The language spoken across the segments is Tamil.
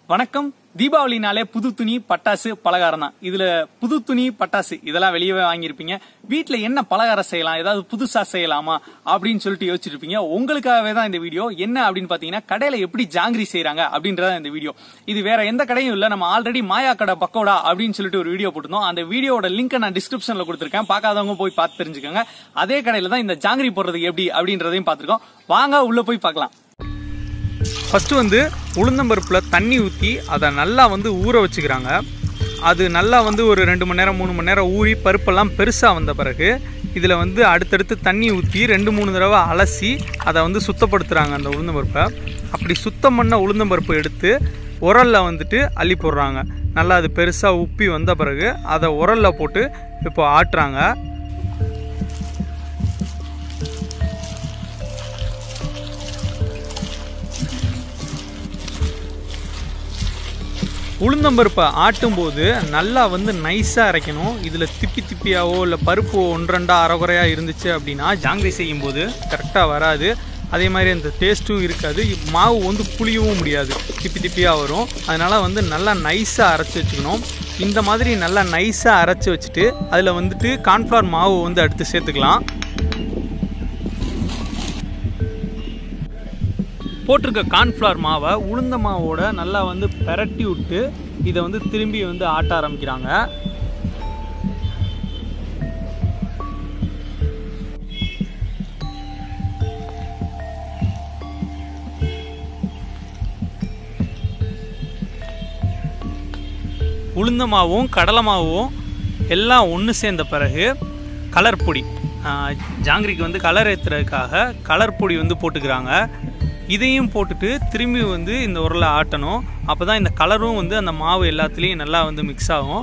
வணக்கம் தீபாவளினாலே புது துணி பட்டாசு பலகாரம் தான் இதுல புது துணி பட்டாசு இதெல்லாம் வெளியவே வாங்கியிருப்பீங்க வீட்ல என்ன பலகாரம் செய்யலாம் ஏதாவது புதுசா செய்யலாமா அப்படின்னு சொல்லிட்டு யோசிச்சுட்டு இருப்பீங்க உங்களுக்காகவே தான் இந்த வீடியோ என்ன அப்படின்னு பாத்தீங்கன்னா கடையில எப்படி ஜாங்கிரி செய்றாங்க அப்படின்றத இந்த வீடியோ இது வேற எந்த கடையும் இல்ல நம்ம ஆல்ரெடி மாயா கடை பக்கோடா அப்படின்னு சொல்லிட்டு ஒரு வீடியோ போட்டிருந்தோம் அந்த வீடியோட லிங்க் நான் டிஸ்கிரிப்ஷன்ல கொடுத்துருக்கேன் பார்க்காதவங்க போய் பார்த்து தெரிஞ்சுக்கோங்க அதே கடையில தான் இந்த ஜாங்கிரி போடுறதுக்கு எப்படி அப்படின்றதையும் பார்த்திருக்கோம் வாங்க உள்ள போய் பார்க்கலாம் ஃபஸ்ட்டு வந்து உளுந்தம்பருப்பில் தண்ணி ஊற்றி அதை நல்லா வந்து ஊற வச்சுக்கிறாங்க அது நல்லா வந்து ஒரு ரெண்டு மணி நேரம் மூணு மணி நேரம் ஊறி பருப்பெல்லாம் பெருசாக வந்த பிறகு இதில் வந்து அடுத்தடுத்து தண்ணி ஊற்றி ரெண்டு மூணு தடவை அலசி அதை வந்து சுத்தப்படுத்துகிறாங்க அந்த உளுந்தம்பருப்பை அப்படி சுத்தம் பண்ண உளுந்தம்பருப்பை எடுத்து உரலில் வந்துட்டு அள்ளி போடுறாங்க நல்லா அது பெருசாக உப்பி வந்த பிறகு அதை உரலில் போட்டு இப்போ ஆட்டுறாங்க உளுந்தம்பருப்பை ஆட்டும்போது நல்லா வந்து நைஸாக அரைக்கணும் இதில் திப்பி திப்பியாவோ இல்லை பருப்பு ஒன்றரெண்டா அரைகுறையா இருந்துச்சு அப்படின்னா ஜாங்கிரி செய்யும்போது கரெக்டாக வராது அதே மாதிரி அந்த டேஸ்ட்டும் இருக்காது மாவு வந்து புளியவும் முடியாது திப்பி திப்பியாக வரும் அதனால் வந்து நல்லா நைஸாக அரைச்சி வச்சுக்கணும் இந்த மாதிரி நல்லா நைஸாக அரைச்சி வச்சுட்டு அதில் வந்துட்டு கார்ன்ஃப்ளவர் மாவு வந்து அடுத்து சேர்த்துக்கலாம் போட்டிருக்க கார்ன்ஃப்ளவர் மாவை உளுந்த மாவோட நல்லா வந்து பெரட்டி விட்டு இதை வந்து திரும்பி வந்து ஆட்ட ஆரம்பிக்கிறாங்க உளுந்த மாவும் கடலை மாவும் எல்லாம் ஒன்று சேர்ந்த பிறகு கலர் பொடி ஆஹ், ஜாங்கிரிக்கு வந்து கலர் ஏற்றுறதுக்காக கலர் பொடி வந்து போட்டுக்கிறாங்க இதையும் போட்டுட்டு திரும்பி வந்து இந்த உரலை ஆட்டணும் அப்போ தான் இந்த கலரும் வந்து அந்த மாவு எல்லாத்துலேயும் நல்லா வந்து மிக்ஸ் ஆகும்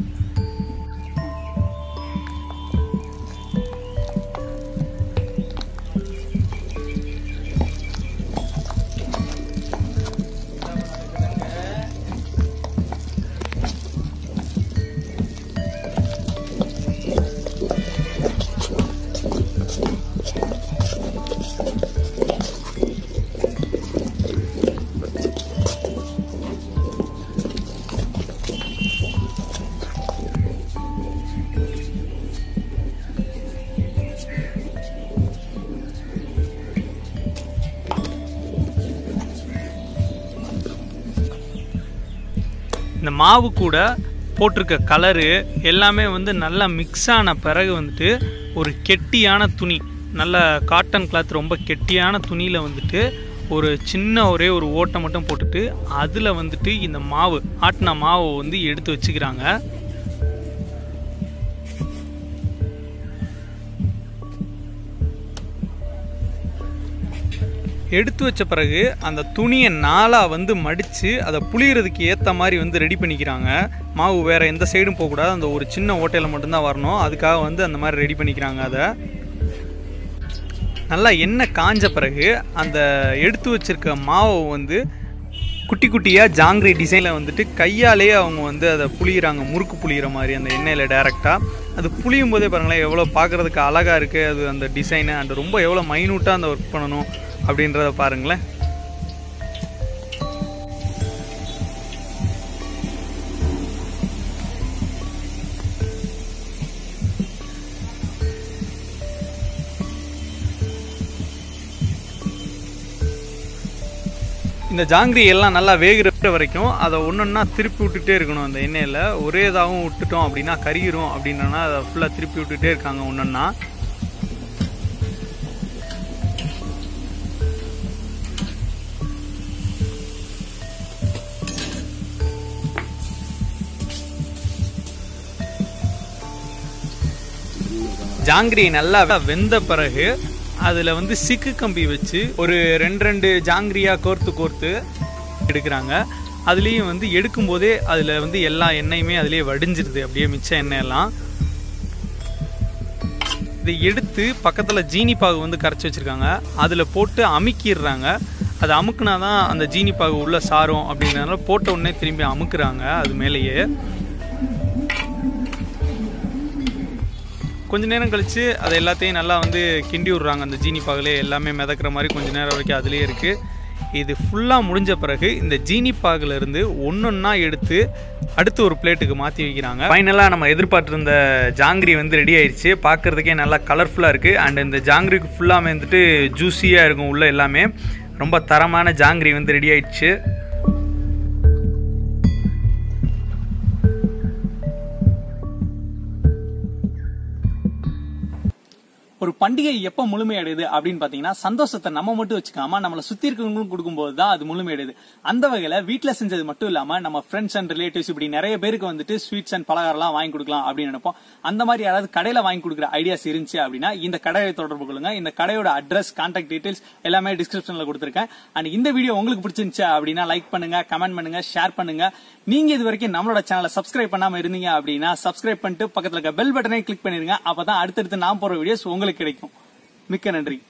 இந்த மாவு கூட போட்டிருக்க கலரு எல்லாமே வந்து நல்லா மிக்ஸ் ஆன பிறகு வந்துட்டு ஒரு கெட்டியான துணி நல்ல காட்டன் கிளாத் ரொம்ப கெட்டியான துணியில் வந்துட்டு ஒரு சின்ன ஒரே ஒரு ஓட்டை மட்டும் போட்டுட்டு அதில் வந்துட்டு இந்த மாவு ஆட்டின மாவை வந்து எடுத்து வச்சுக்கிறாங்க எடுத்து வச்ச பிறகு அந்த துணியை நாளாக வந்து மடித்து அதை புளியறதுக்கு ஏற்ற மாதிரி வந்து ரெடி பண்ணிக்கிறாங்க மாவு வேறு எந்த சைடும் போகக்கூடாது அந்த ஒரு சின்ன ஓட்டையில் மட்டும்தான் வரணும் அதுக்காக வந்து அந்த மாதிரி ரெடி பண்ணிக்கிறாங்க அதை நல்லா எண்ணெய் காஞ்ச பிறகு அந்த எடுத்து வச்சிருக்க மாவை வந்து குட்டி குட்டியாக ஜாங்கிரி டிசைனில் வந்துட்டு கையாலேயே அவங்க வந்து அதை புளியிறாங்க முறுக்கு புளியிற மாதிரி அந்த எண்ணெயில் டேரெக்டாக அது புளியும் போதே பாருங்களேன் எவ்வளோ பார்க்குறதுக்கு அழகாக இருக்குது அது அந்த டிசைனு அண்ட் ரொம்ப எவ்வளோ மைனூட்டாக அந்த ஒர்க் பண்ணணும் அப்படின்றத பாருங்களேன் இந்த ஜாங்கிரி எல்லாம் நல்லா வேகிற வரைக்கும் அதை ஒன்றொன்னா திருப்பி விட்டுட்டே இருக்கணும் அந்த எண்ணெயில் ஒரே இதாகவும் விட்டுட்டோம் அப்படின்னா கரியிரும் அப்படின்னா அதை ஃபுல்லாக திருப்பி விட்டுட்டே இருக்காங்க ஒன்றொன்னா ஜாங்கிரி நல்லா வெந்த பிறகு அதில் வந்து சிக்கு கம்பி வச்சு ஒரு ரெண்டு ரெண்டு ஜாங்கிரியாக கோர்த்து கோர்த்து எடுக்கிறாங்க அதுலேயும் வந்து எடுக்கும்போதே அதில் வந்து எல்லா எண்ணெயுமே அதிலே வடிஞ்சிருது அப்படியே மிச்ச எண்ணெயெல்லாம் இதை எடுத்து பக்கத்தில் ஜீனி பாகு வந்து கரைச்சி வச்சுருக்காங்க அதில் போட்டு அமுக்கிடுறாங்க அது அமுக்குனா தான் அந்த ஜீனி பாகு உள்ள சாரும் அப்படின்றதுனால போட்ட உடனே திரும்பி அமுக்குறாங்க அது மேலேயே கொஞ்ச நேரம் கழித்து அதை எல்லாத்தையும் நல்லா வந்து கிண்டி விட்றாங்க அந்த ஜீனி பாகுலே எல்லாமே மிதக்கிற மாதிரி கொஞ்ச நேரம் வரைக்கும் அதுலேயே இருக்குது இது ஃபுல்லாக முடிஞ்ச பிறகு இந்த ஜீனி பாகுல இருந்து ஒன்றொன்னா எடுத்து அடுத்து ஒரு பிளேட்டுக்கு மாற்றி வைக்கிறாங்க ஃபைனலாக நம்ம எதிர்பார்த்திருந்த ஜாங்கிரி வந்து ரெடி ஆயிடுச்சு பார்க்குறதுக்கே நல்லா கலர்ஃபுல்லாக இருக்குது அண்ட் இந்த ஜாங்கிரிக்கு ஃபுல்லாமே வந்துட்டு ஜூஸியாக இருக்கும் உள்ள எல்லாமே ரொம்ப தரமான ஜாங்கிரி வந்து ரெடி ஆயிடுச்சு ஒரு பண்டிகை எப்ப முழுமையடையுது அப்படின்னு பாத்தீங்கன்னா சந்தோஷத்தை நம்ம மட்டும் வச்சுக்காம நம்மள சுத்தி இருக்கவங்களும் கொடுக்கும்போது தான் அது முழுமையடையுது அந்த வகையில வீட்ல செஞ்சது மட்டும் இல்லாம நம்ம ஃப்ரெண்ட்ஸ் அண்ட் ரிலேட்டிவ்ஸ் இப்படி நிறைய பேருக்கு வந்துட்டு ஸ்வீட்ஸ் அண்ட் பலகாரம்லாம் வாங்கி கொடுக்கலாம் அப்படின்னு நினைப்போம் அந்த மாதிரி யாராவது கடையில வாங்கி கொடுக்குற ஐடியாஸ் இருந்துச்சு அப்படின்னா இந்த கடையை தொடர்பு கொள்ளுங்க இந்த கடையோட அட்ரஸ் கான்டாக்ட் டீடைல்ஸ் எல்லாமே டிஸ்கிரிப்ஷன்ல கொடுத்துருக்கேன் அண்ட் இந்த வீடியோ உங்களுக்கு பிடிச்சிருந்துச்சு அப்படின்னா லைக் பண்ணுங்க கமெண்ட் பண்ணுங்க ஷேர் பண்ணுங்க நீங்க இது வரைக்கும் நம்மளோட சேனலை சப்ஸ்கிரைப் பண்ணாம இருந்தீங்க அப்படின்னா சப்ஸ்கிரைப் பண்ணிட்டு பக்கத்துல இருக்க பெல் பட்டனை கிளிக் பண்ணிருங்க அப்பதான் அடுத்தடுத்து நான் போற வீடியோஸ் உங்களுக்கு கிடைக்கும் மிக்க நன்றி